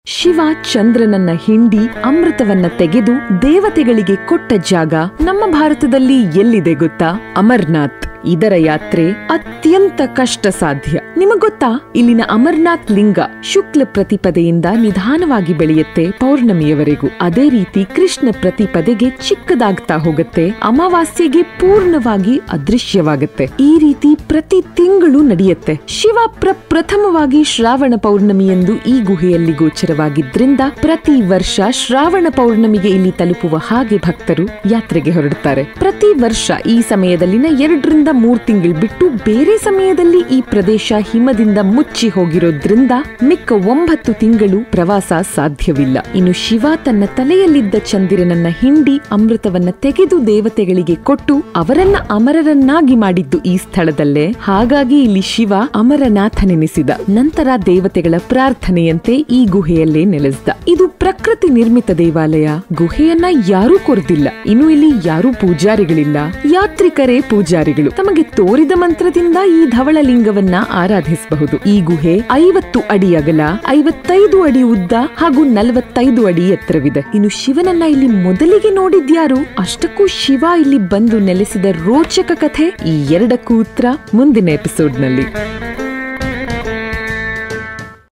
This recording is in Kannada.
ಶಿವ ಚಂದ್ರನನ್ನ ಹಿಂಡಿ ಅಮೃತವನ್ನ ತೆಗೆದು ದೇವತೆಗಳಿಗೆ ಕೊಟ್ಟ ಜಾಗ ನಮ್ಮ ಭಾರತದಲ್ಲಿ ಎಲ್ಲಿದೆ ಗೊತ್ತಾ ಅಮರ್ನಾಥ್ ಇದರ ಯಾತ್ರೆ ಅತ್ಯಂತ ಕಷ್ಟ ಸಾಧ್ಯ ನಿಮಗ್ ಗೊತ್ತಾ ಇಲ್ಲಿನ ಅಮರ್ನಾಥ್ ಲಿಂಗ ಶುಕ್ಲ ಪ್ರತಿಪದೆಯಿಂದ ನಿಧಾನವಾಗಿ ಬೆಳೆಯುತ್ತೆ ಪೌರ್ಣಮಿಯವರೆಗೂ ಅದೇ ರೀತಿ ಕೃಷ್ಣ ಪ್ರತಿಪದೆಗೆ ಚಿಕ್ಕದಾಗ್ತಾ ಹೋಗುತ್ತೆ ಅಮಾವಾಸ್ಯೆಗೆ ಪೂರ್ಣವಾಗಿ ಅದೃಶ್ಯವಾಗುತ್ತೆ ಈ ರೀತಿ ಪ್ರತಿ ತಿಂಗಳು ನಡೆಯುತ್ತೆ ಶಿವ ಪ್ರ ಪ್ರಥಮವಾಗಿ ಶ್ರಾವಣ ಪೌರ್ಣಮಿಯಂದು ಈ ಗುಹೆಯಲ್ಲಿ ಗೋಚರವಾಗಿದ್ರಿಂದ ಪ್ರತಿ ವರ್ಷ ಶ್ರಾವಣ ಪೌರ್ಣಮಿಗೆ ಇಲ್ಲಿ ತಲುಪುವ ಹಾಗೆ ಭಕ್ತರು ಯಾತ್ರೆಗೆ ಹೊರಡುತ್ತಾರೆ ಪ್ರತಿ ವರ್ಷ ಈ ಸಮಯದಲ್ಲಿನ ಎರಡರಿಂದ ಮೂರ್ ತಿಂಗಳು ಬಿಟ್ಟು ಬೇರೆ ಸಮಯದಲ್ಲಿ ಈ ಪ್ರದೇಶ ಹಿಮದಿಂದ ಮುಚ್ಚಿ ಹೋಗಿರೋದ್ರಿಂದ ಮಿಕ್ಕ ಒಂಬತ್ತು ತಿಂಗಳು ಪ್ರವಾಸ ಸಾಧ್ಯವಿಲ್ಲ ಇನ್ನು ಶಿವ ತನ್ನ ತಲೆಯಲ್ಲಿದ್ದ ಚಂದಿರನನ್ನ ಹಿಂಡಿ ಅಮೃತವನ್ನ ತೆಗೆದು ದೇವತೆಗಳಿಗೆ ಕೊಟ್ಟು ಅವರನ್ನ ಅಮರರನ್ನಾಗಿ ಮಾಡಿದ್ದು ಈ ಸ್ಥಳದಲ್ಲೇ ಹಾಗಾಗಿ ಇಲ್ಲಿ ಶಿವ ಅಮರನಾಥನೆನಿಸಿದ ನಂತರ ದೇವತೆಗಳ ಪ್ರಾರ್ಥನೆಯಂತೆ ಈ ಗುಹೆಯಲ್ಲೇ ನೆಲೆಸಿದ ಇದು ಪ್ರಕೃತಿ ನಿರ್ಮಿತ ದೇವಾಲಯ ಗುಹೆಯನ್ನ ಯಾರೂ ಕೊರೆದಿಲ್ಲ ಇನ್ನು ಇಲ್ಲಿ ಯಾರೂ ಪೂಜಾರಿಗಳಿಲ್ಲ ಯಾತ್ರಿಕರೇ ಪೂಜಾರಿಗಳು ತಮಗೆ ತೋರಿದ ಮಂತ್ರದಿಂದ ಈ ಧವಳಲಿಂಗವನ್ನ ಆರಾಧಿಸಬಹುದು ಈ ಗುಹೆ ಐವತ್ತು ಅಡಿ ಅಗಲ ಐವತ್ತೈದು ಅಡಿ ಉದ್ದ ಹಾಗೂ ನಲವತ್ತೈದು ಅಡಿ ಎತ್ತರವಿದೆ ಇನ್ನು ಶಿವನನ್ನ ಇಲ್ಲಿ ಮೊದಲಿಗೆ ನೋಡಿದ್ಯಾರು ಅಷ್ಟಕ್ಕೂ ಶಿವ ಇಲ್ಲಿ ಬಂದು ನೆಲೆಸಿದ ರೋಚಕ ಕಥೆ ಈ ಎರಡಕ್ಕೂ ಉತ್ತರ ಮುಂದಿನ ಎಪಿಸೋಡ್ನಲ್ಲಿ